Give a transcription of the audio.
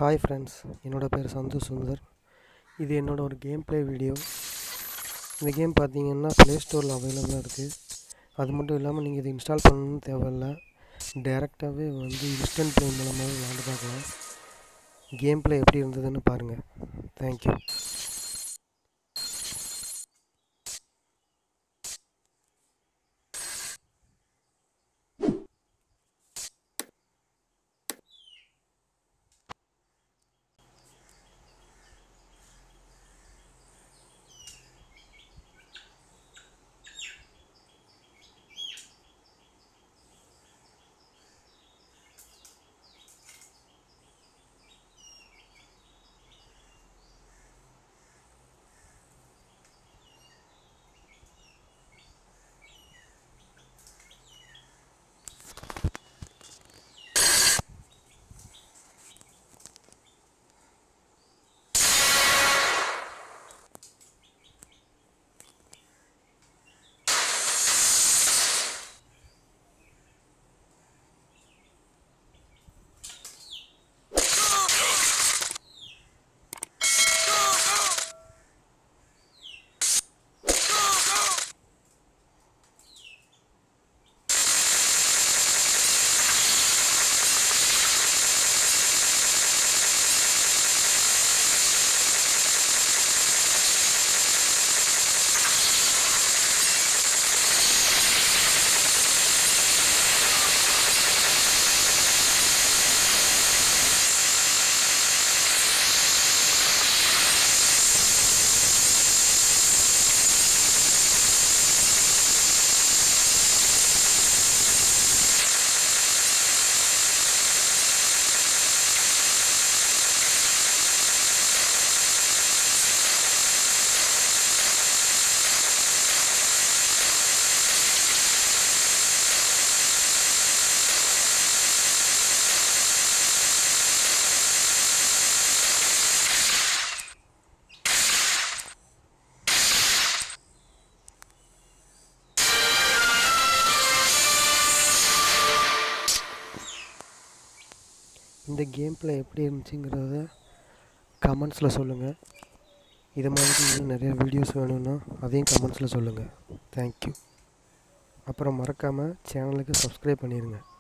hi friends என்னோட பேர் சந்தோஷ் சுந்தர் இது என்னோட ஒரு கேம் ப்ளே வீடியோ இந்த கேம் பார்த்தீங்கன்னா ப்ளே ஸ்டோரில் அவைலபிளாக இருக்குது அது மட்டும் இல்லாமல் நீங்கள் இதை இன்ஸ்டால் பண்ணணும்னு தேவையில்ல டேரெக்டாகவே வந்து இன்ஸ்டன்ட் ப்ளே மூலமாகவே விளாண்டு பார்க்கலாம் கேம் ப்ளே எப்படி இருந்ததுன்னு பாருங்கள் தேங்க்யூ இந்த கேம் ப்ளே எப்படி இருந்துச்சுங்கிறத கமெண்ட்ஸில் சொல்லுங்கள் இது மாதிரி இன்னும் நிறைய வீடியோஸ் வேணும்னா அதையும் கமெண்ட்ஸில் சொல்லுங்கள் தேங்க்யூ அப்புறம் மறக்காமல் சேனலுக்கு சப்ஸ்கிரைப் பண்ணிடுங்க